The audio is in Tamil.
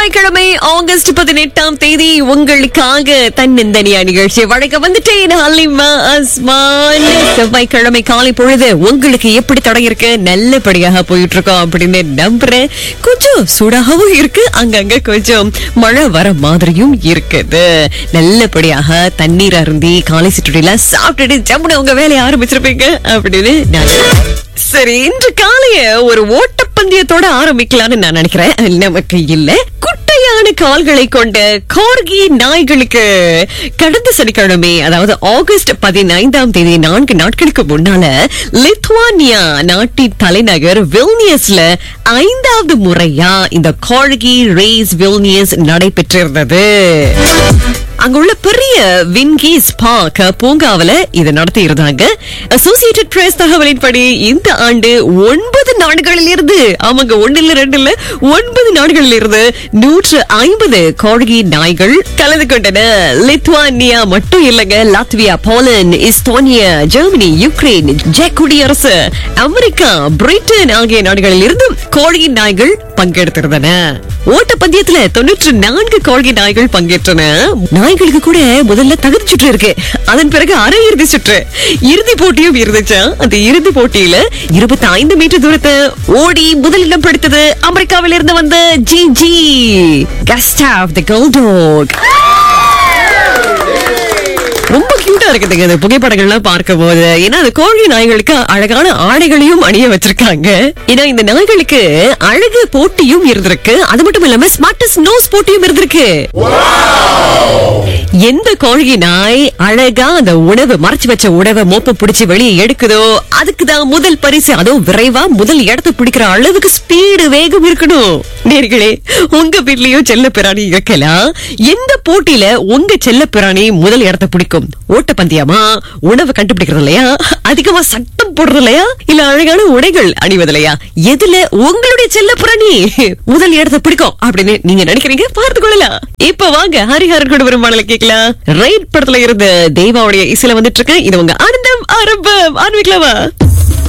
செவ்வாய்க்கிழமை ஆகஸ்ட் பதினெட்டாம் தேதி உங்களுக்காக தன்னந்தனியா நிகழ்ச்சி வழங்க வந்துட்டேன் ஹலிமா அஸ்மான் செவ்வாய்க்கிழமை காலை பொழுது உங்களுக்கு எப்படி தொடங்கியிருக்கு நல்லபடியாக போயிட்டு இருக்கோம் அப்படின்னு நம்புறேன் கொஞ்சம் சூடாகவும் இருக்கு அங்கங்க கொஞ்சம் மழை வர மாதிரியும் இருக்குது நல்லபடியாக தண்ணீர் அருந்தி காலை சிற்றுடியில சாப்பிட்டுட்டு ஜம்முன்னு உங்க வேலையை ஆரம்பிச்சிருப்பீங்க அப்படின்னு நான் சரி இன்று காலைய ஒரு ஓட்டப்பந்தயத்தோட ஆரம்பிக்கலாம்னு நான் நினைக்கிறேன் அது நமக்கு இல்ல குட்டையான கால்களை கொண்ட கார்கி நாய்களுக்கு கடந்த சனிக்கிழமை அதாவது ஆகஸ்ட் பதினைந்தாம் தேதி நான்கு நாட்களுக்கு முன்னால லித்வானியா நாட்டின் தலைநகர் வில்னியஸ்ல ஐந்தாவது முறையா இந்த கார்கி ரேஸ் வில்னியஸ் நடைபெற்றிருந்தது அங்குள்ள பெரிய வின்கீஸ் பார்க் பூங்காவில இதை நடத்தி இருந்தாங்க அசோசியேட்டட் பிரஸ் தகவலின்படி இந்த ஆண்டு ஒன்பது நாடுகளில் இருந்து ஆமாங்க ஒன்னு இல்ல ரெண்டு இல்ல ஒன்பது நாடுகளில் இருந்து நூற்று ஐம்பது காழ்கி நாய்கள் கலந்து கொண்டன லித்வானியா மட்டும் இல்லங்க Latvia Poland Estonia Germany Ukraine ஜெக் குடியரசு அமெரிக்கா பிரிட்டன் ஆகிய நாடுகளில் இருந்து கோழி நாய்கள் பங்கெடுத்திருந்தன ஓட்டப்பந்தயத்துல தொண்ணூற்று நான்கு கோழி நாய்கள் பங்கேற்றன நாய்களுக்கு கூட முதல்ல தகுதி சுற்று இருக்கு அதன் பிறகு அரை இறுதி சுற்று இறுதி போட்டியும் இருந்துச்சா அந்த இறுதி போட்டியில இருபத்தி ஐந்து மீட்டர் தூரத்தை ஓடி முதலிடம் பிடித்தது அமெரிக்காவில இருந்து வந்த ஜி ஜி கஸ்டாவ் தி கோல்டோக் ரொம்ப கியூட்டா இருக்குதுங்க இந்த புகைப்படங்கள்லாம் பார்க்கும் போது ஏன்னா அந்த கோழி நாய்களுக்கு அழகான ஆடைகளையும் அணிய வச்சிருக்காங்க ஏன்னா இந்த நாய்களுக்கு அழகு போட்டியும் இருந்திருக்கு அது மட்டும் இல்லாம ஸ்மார்டஸ்ட் நோஸ் போட்டியும் இருந்திருக்கு எந்த கோழி நாய் அழகா அந்த உணவு மறைச்சு வச்ச உணவை மோப்ப பிடிச்சு வெளியே எடுக்குதோ அதுக்கு தான் முதல் பரிசு அதுவும் விரைவா முதல் இடத்தை பிடிக்கிற அளவுக்கு ஸ்பீடு வேகம் இருக்கணும் நேர்களே உங்க வீட்லயும் செல்ல பிராணி இருக்கலாம் எந்த போட்டியில உங்க செல்ல பிராணி முதல் இடத்தை பிடிக்கும் ஓட்டப்பந்தயமா உணவு கண்டுபிடிக்கிறது இல்லையா அதிகமா சட்டம் போடுறது இல்லையா இல்ல அழகான உடைகள் அணிவது இல்லையா எதுல உங்களுடைய செல்ல பிராணி முதல் இடத்தை பிடிக்கும் அப்படின்னு நீங்க நினைக்கிறீங்க பார்த்து கொள்ளலாம் இப்ப வாங்க ஹரிஹரன் கூட வரும் பாடலை கேட்கலாம் ரைட் படத்துல இருந்து தெய்வாவுடைய இசையில வந்துட்டு இருக்கு இது உங்க ஆனந்தம் ஆரம்பம் ஆரம்பிக்கலாமா